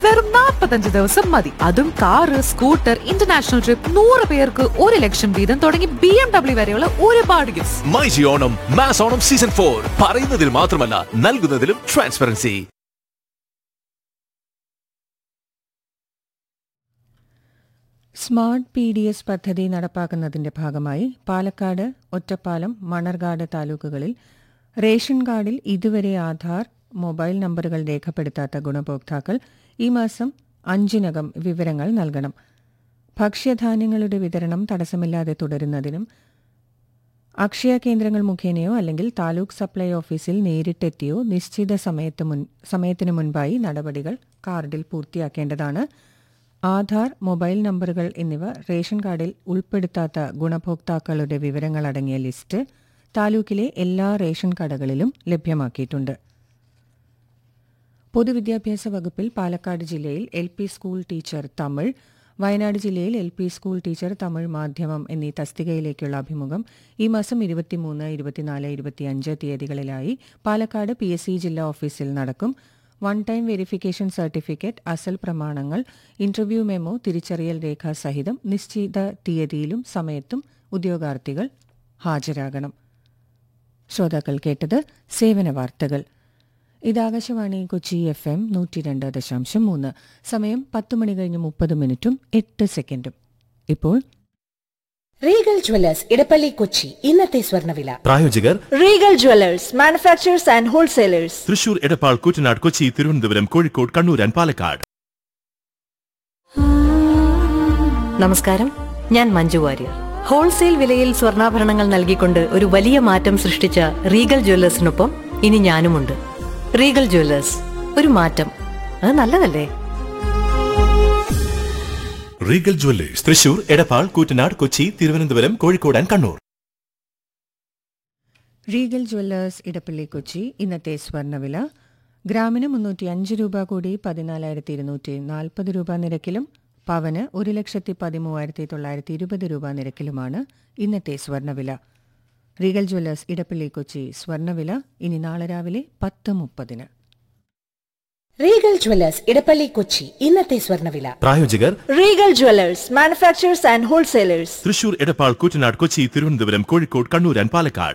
വെറും നാൽപ്പത്തഞ്ച് ദിവസം മതി അതും കാറ് സ്കൂട്ടർ ഇന്റർനാഷണൽ ട്രിപ്പ് നൂറ് പേർക്ക് ഒരു ലക്ഷം വീതം തുടങ്ങി ബി എം ഡബ്ല്യു വരെയുള്ള ഒരുപാട് gifts myG Onam mass Onam season for പറയുന്നതിൽ മാത്രമല്ല നൽകുന്നതിലും transparency smart P D S പദ്ധതി നടപ്പാക്കുന്നതിന്റെ ഭാഗമായി പാലക്കാട് ഒറ്റപ്പാലം മണർകാട് താലൂക്കുകളിൽ റേഷൻ കാർഡിൽ ഇതുവരെ ആധാർ മൊബൈൽ നമ്പറുകൾ രേഖപ്പെടുത്താത്ത ഗുണഭോക്താക്കൾ ഈ മാസം അഞ്ചിനകം വിവരങ്ങൾ നൽകണം ഭക്ഷ്യധാന്യങ്ങളുടെ വിതരണം തടസ്സമില്ലാതെ തുടരുന്നതിനും അക്ഷയ കേന്ദ്രങ്ങൾ മുഖേനയോ അല്ലെങ്കിൽ താലൂക്ക് സപ്ലൈ ഓഫീസിൽ നേരിട്ടെത്തിയോ നിശ്ചിത സമയത്ത് മുൻ സമയത്തിനു മുൻപായി നടപടികൾ കാർഡിൽ പൂർത്തിയാക്കേണ്ടതാണ് ആധാർ മൊബൈൽ നമ്പറുകൾ എന്നിവ റേഷൻ കാർഡിൽ ഉൾപ്പെടുത്താത്ത ഗുണഭോക്താക്കളുടെ വിവരങ്ങളടങ്ങിയ ലിസ്റ്റ് താലൂക്കിലെ എല്ലാ റേഷൻ കടകളിലും ലഭ്യമാക്കിയിട്ടുണ്ട് പൊതുവിദ്യാഭ്യാസ വകുപ്പിൽ പാലക്കാട് ജില്ലയിൽ L P school teacher Tamil Wayanad ജില്ലയിൽ L P school teacher Tamil മാധ്യമം എന്നീ തസ്തികയിലേക്കുള്ള അഭിമുഖം ഈ മാസം ഇരുപത്തിമൂന്ന് ഇരുപത്തിനാല് ഇരുപത്തിയഞ്ച് തീയതികളിലായി പാലക്കാട് പി എസ് സി ജില്ലാ ഓഫീസിൽ നടക്കും വൺ ടൈം വെരിഫിക്കേഷൻ സർട്ടിഫിക്കറ്റ് അസൽ പ്രമാണങ്ങൾ ഇന്റർവ്യൂ മെമ്മോ തിരിച്ചറിയൽ രേഖ സഹിതം നിശ്ചിത തീയതിയിലും സമയത്തും ഉദ്യോഗാർത്ഥികൾ ഹാജരാകണം ശ്രോതാക്കൾ കേട്ടത് സേവന വാർത്തകൾ ഇത് ആകാശവാണി കൊച്ചി എഫ് എം നൂറ്റി രണ്ട് ദശാംശം മൂന്ന് സമയം പത്ത് മണി കഴിഞ്ഞ് മുപ്പത് മിനിറ്റും എട്ട് സെക്കൻഡും ഇപ്പോൾ റീഗൽ ജ്വല്ലേഴ്സ് ഇടപ്പള്ളി കൊച്ചി ഇന്നത്തെ സ്വർണ്ണവില പ്രായോജകർ Regal jewellers manufacturers and wholesalers Thrissur Edappal Koottanad Kochi Thiruvananthapuram Kozhikode Kannur and Palakkad നമസ്കാരം ഞാൻ മഞ്ജു വാര്യർ ഹോൾസെയിൽ വിലയിൽ സ്വർണ്ണാഭരണങ്ങൾ നൽകിക്കൊണ്ട് ഒരു വലിയ മാറ്റം സൃഷ്ടിച്ച റീഗൽ ജ്വല്ലേഴ്സിനൊപ്പം ഇനി ഞാനുമുണ്ട് റീഗൽ ജ്വല്ലേഴ്സ് ഒരു മാറ്റം അത് നല്ലതല്ലേ Regal jewellers Thrissur Edappal Koottanad Kochi Thiruvananthapuram Kozhikode and Kannur Regal jewellers Edappally Kochi ഇന്നത്തെ സ്വർണ്ണവില ഗ്രാമിന് മുന്നൂറ്റി അഞ്ച് രൂപ കൂടി പതിനാലായിരത്തി ഇരുന്നൂറ്റി നാൽപ്പത് രൂപ നിരക്കിലും പവന് ഒരു ലക്ഷത്തി പതിമൂവായിരത്തി തൊള്ളായിരത്തി ഇരുപത് രൂപ നിരക്കിലുമാണ് ഇന്നത്തെ സ്വർണ്ണവില റീഗൽ ജ്വല്ലേഴ്സ് ഇടപ്പള്ളി കൊച്ചി സ്വർണ്ണവില ഇനി നാളെ രാവിലെ പത്ത് മുപ്പതിന് റീഗൽ ജ്വല്ലേഴ്സ് ഇടപ്പള്ളി കൊച്ചി ഇന്നത്തെ സ്വർണ്ണവില പ്രായോജകർ Regal jewellers manufacturers and wholesalers Thrissur Edappal Koottanad Kochi Thiruvananthapuram Kozhikode Kannur and Palakkad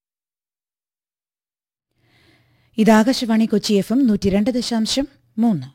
ഇത് ആകാശവാണി കൊച്ചി എഫ് എം നൂറ്റി രണ്ട് ദശാംശം മൂന്ന്